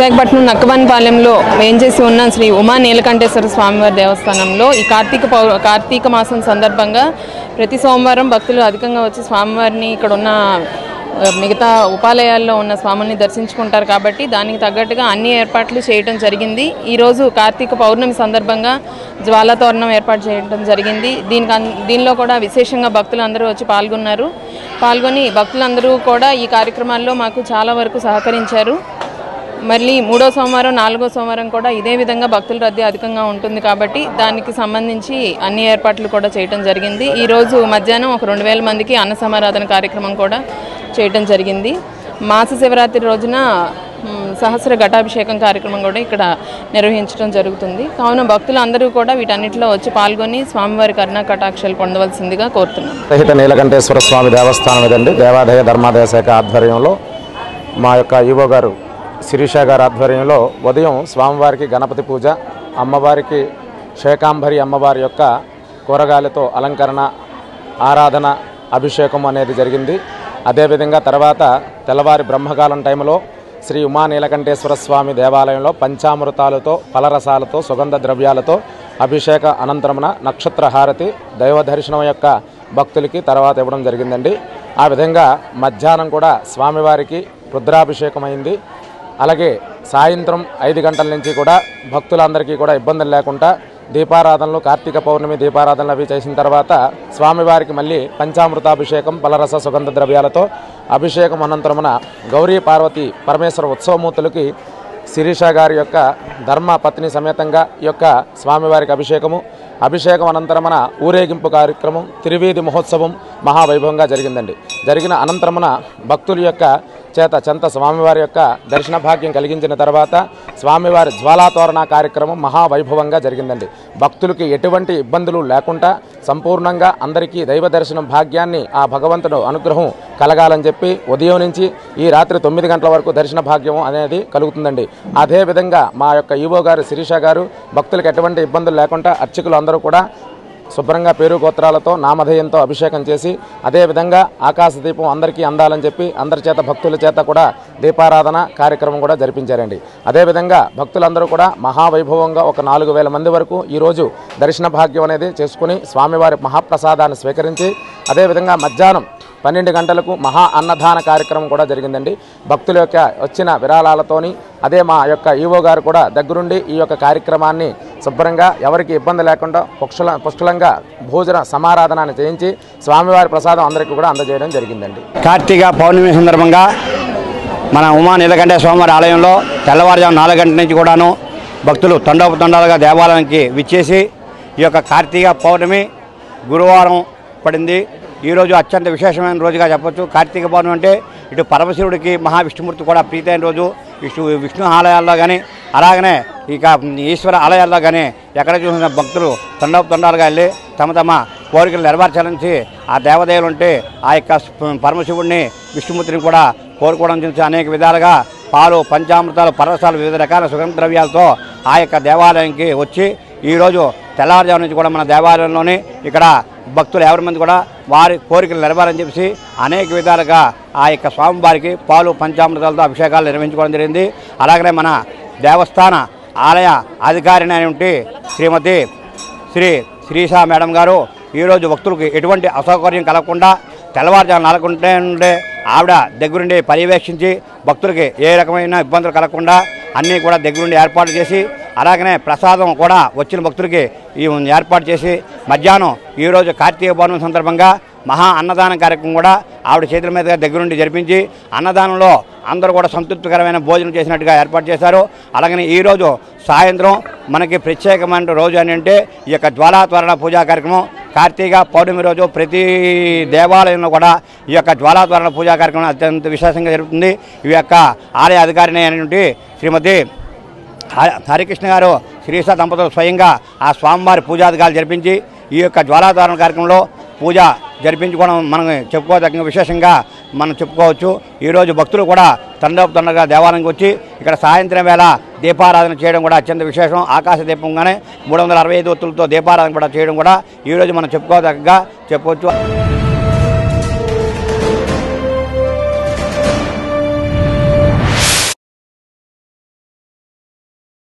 విశాఖపట్నం నక్కవన్పాలెంలో వేంచేసి ఉన్న శ్రీ ఉమా నీలకంఠేశ్వర స్వామివారి దేవస్థానంలో ఈ కార్తీక పౌ కార్తీక మాసం సందర్భంగా ప్రతి సోమవారం భక్తులు అధికంగా వచ్చి స్వామివారిని ఇక్కడ ఉన్న ఆ, మిగతా ఉపాలయాల్లో ఉన్న స్వాముల్ని దర్శించుకుంటారు కాబట్టి దానికి తగ్గట్టుగా అన్ని ఏర్పాట్లు చేయడం జరిగింది ఈరోజు కార్తీక పౌర్ణమి సందర్భంగా జ్వాలా తోరణం ఏర్పాటు చేయడం జరిగింది దీనికి అన్- దీనిలో కూడా విశేషంగా భక్తులు అందరూ వచ్చి పాల్గొన్నారు పాల్గొని భక్తులందరూ కూడా ఈ కార్యక్రమాల్లో మాకు చాలా వరకు సహకరించారు మళ్ళీ మూడో సోమవారం నాలుగో సోమవారం కూడా ఇదే విధంగా భక్తుల రద్దీ అధికంగా ఉంటుంది కాబట్టి దానికి సంబంధించి అన్ని ఏర్పాట్లు కూడా చేయడం జరిగింది ఈ రోజు మధ్యాహ్నం ఒక రెండు వేల మందికి అన్న సమారాధన కార్యక్రమం కూడా చేయడం జరిగింది మాస శివరాత్రి రోజున మ్, సహస్ర ఘటాభిషేకం కార్యక్రమం కూడా ఇక్కడ నిర్వహించడం జరుగుతుంది కావున భక్తులు అందరూ కూడా వీటన్నిటిలో వచ్చి పాల్గొని స్వామివారి కరుణా కటాక్షాలు పొందవలసిందిగా కోరుతున్నాం రహిత నీలకంఠేశ్వర స్వామి దేవస్థానం ఇదండి దేవాదాయ ధర్మాదాయ శాఖ ఆధ్వర్యంలో మా యొక్క ఈవో గారు శిరీష గారి ఆధ్వర్యంలో ఉదయం స్వామివారికి గణపతి పూజ అమ్మవారికి శేకాంబరి అమ్మవారి యొక్క కూరగాయలతో అలంకరణ ఆరాధన అభిషేకం అనేది జరిగింది అదేవిధంగా తర్వాత తెల్లవారి బ్రహ్మకాలం టైంలో శ్రీ ఉమా నీలకంఠేశ్వర స్వామి దేవాలయంలో పంచామృతాలతో ఫలరసాలతో సుగంధ ద్రవ్యాలతో అభిషేక అనంతరమున నక్షత్ర హారతి దైవ దర్శనం యొక్క భక్తులకి తర్వాత ఇవ్వడం జరిగిందండి ఆ విధంగా మధ్యాహ్నం కూడా స్వామివారికి రుద్రాభిషేకం అయింది అలాగే సాయంత్రం ఐదు గంటల నుంచి కూడా భక్తులందరికీ కూడా ఇబ్బందులు లేకుండా దీపారాధనలు కార్తీక పౌర్ణమి దీపారాధనలు అవి చేసిన తర్వాత స్వామివారికి మళ్ళీ పంచామృతాభిషేకం పలరస సుగంధ ద్రవ్యాలతో అభిషేకం అనంతరమున గౌరీ పార్వతి పరమేశ్వర ఉత్సవమూర్తులకి శిరీష గారి యొక్క ధర్మ పత్ని సమేతంగా ఈ యొక్క స్వామివారికి అభిషేకము అభిషేకం అనంతరమున ఊరేగింపు కార్యక్రమం తిరువీధి మహోత్సవం మహావైభవంగా జరిగిందండి జరిగిన అనంతరమున భక్తుల యొక్క చేత చెంత స్వామివారి యొక్క దర్శన భాగ్యం కలిగించిన తర్వాత స్వామివారి జ్వాలాతోరణ కార్యక్రమం మహావైభవంగా జరిగిందండి భక్తులకి ఎటువంటి ఇబ్బందులు లేకుండా సంపూర్ణంగా అందరికీ దైవ దర్శనం భాగ్యాన్ని ఆ భగవంతుడు అనుగ్రహం కలగాలని చెప్పి ఉదయం నుంచి ఈ రాత్రి తొమ్మిది గంటల వరకు దర్శన భాగ్యం అనేది కలుగుతుందండి అదేవిధంగా మా యొక్క ఈవో గారు శిరీష గారు భక్తులకు ఎటువంటి ఇబ్బందులు లేకుండా అర్చకులు అందరూ కూడా శుభ్రంగా పేరు గోత్రాలతో నామధేయంతో అభిషేకం చేసి అదేవిధంగా ఆకాశ దీపం అందరికీ అందాలని చెప్పి అందరి చేత భక్తుల చేత కూడా దీపారాధన కార్యక్రమం కూడా జరిపించారండి అదేవిధంగా భక్తులందరూ కూడా మహావైభవంగా ఒక నాలుగు వేల మంది వరకు ఈరోజు దర్శన భాగ్యం అనేది చేసుకుని స్వామివారి మహాప్రసాదాన్ని స్వీకరించి అదేవిధంగా మధ్యాహ్నం పన్నెండు గంటలకు మహా అన్నదాన కార్యక్రమం కూడా జరిగిందండి భక్తుల యొక్క వచ్చిన విరాళాలతోని అదే మా యొక్క ఈవో గారు కూడా దగ్గరుండి ఈ యొక్క కార్యక్రమాన్ని శుభ్రంగా ఎవరికి ఇబ్బంది లేకుండా పుష్కల పుష్కలంగా భోజన సమారాధనాన్ని చేయించి స్వామివారి ప్రసాదం అందరికీ కూడా అందజేయడం జరిగిందండి కార్తీక పౌర్ణమి సందర్భంగా మన ఉమా నీలకంఠ స్వామివారి ఆలయంలో తెల్లవారుజాము నాలుగు గంటల నుంచి కూడాను భక్తులు తండోపు తండాలుగా దేవాలయానికి విచ్చేసి ఈ యొక్క కార్తీక పౌర్ణమి గురువారం పడింది ఈరోజు అత్యంత విశేషమైన రోజుగా చెప్పొచ్చు కార్తీక పౌర్ణమి అంటే ఇటు పరమశివుడికి మహావిష్ణుమూర్తి కూడా ప్రీతైన రోజు విష్ణు విష్ణు ఆలయాల్లో కానీ అలాగనే ఇక ఈశ్వర ఆలయాల్లో కానీ ఎక్కడ చూసిన భక్తులు తండోపు తండాలుగా వెళ్ళి తమ తమ కోరికలు నెరవేర్చాలని ఆ దేవదేవులు ఉంటే ఆ యొక్క పరమశివుడిని విష్ణుమూర్తిని కూడా కోరుకోవడం చూసి అనేక విధాలుగా పాలు పంచామృతాలు పరవసాలు వివిధ రకాల సుగంధ ద్రవ్యాలతో ఆ యొక్క దేవాలయానికి వచ్చి ఈరోజు తెల్లవారుజాము నుంచి కూడా మన దేవాలయంలోని ఇక్కడ భక్తులు ఎవరి మంది కూడా వారి కోరికలు నెరవేరని చెప్పేసి అనేక విధాలుగా ఆ యొక్క స్వామివారికి పాలు పంచామృతాలతో అభిషేకాలు నిర్వహించుకోవడం జరిగింది అలాగనే మన దేవస్థాన ఆలయ అధికారిని అయినటువంటి శ్రీమతి శ్రీ శ్రీషా మేడం గారు ఈరోజు భక్తులకు ఎటువంటి అసౌకర్యం కలగకుండా తెల్లవారుజాము నాలుగుంటే నుండే ఆవిడ దగ్గరుండి పర్యవేక్షించి భక్తులకి ఏ రకమైన ఇబ్బందులు కలగకుండా అన్నీ కూడా దగ్గరుండి ఏర్పాటు చేసి అలాగనే ప్రసాదం కూడా వచ్చిన భక్తులకి ఈ ఏర్పాటు చేసి మధ్యాహ్నం ఈరోజు కార్తీక పౌర్ణమి సందర్భంగా మహా అన్నదానం కార్యక్రమం కూడా ఆవిడ చేతుల మీదుగా దగ్గరుండి జరిపించి అన్నదానంలో అందరూ కూడా సంతృప్తికరమైన భోజనం చేసినట్టుగా ఏర్పాటు చేశారు అలాగనే ఈరోజు సాయంత్రం మనకి ప్రత్యేకమైన రోజు అని అంటే ఈ యొక్క జ్వాలాత్వరణ పూజా కార్యక్రమం కార్తీక పౌర్ణమి రోజు ప్రతి దేవాలయంలో కూడా ఈ యొక్క జ్వాలాత్వరణ పూజా కార్యక్రమం అత్యంత విశేషంగా జరుగుతుంది ఈ యొక్క ఆలయ అధికారిని అయినటువంటి శ్రీమతి హ- హరికృష్ణ గారు శ్రీస దంపతులు స్వయంగా ఆ స్వామివారి పూజాధికారులు జరిపించి ఈ యొక్క జ్వాలాధారణ కార్యక్రమంలో పూజ జరిపించుకోవడం మనం చెప్పుకోదగిన విశేషంగా మనం చెప్పుకోవచ్చు ఈరోజు భక్తులు కూడా తండోపు తండగా దేవాలయానికి వచ్చి ఇక్కడ సాయంత్రం వేళ దీపారాధన చేయడం కూడా అత్యంత విశేషం ఆకాశ దీపంగానే మూడు వందల అరవై ఐదు ఒత్తులతో దీపారాధన కూడా చేయడం కూడా ఈరోజు మనం చెప్పుకోదగ్గ చెప్పవచ్చు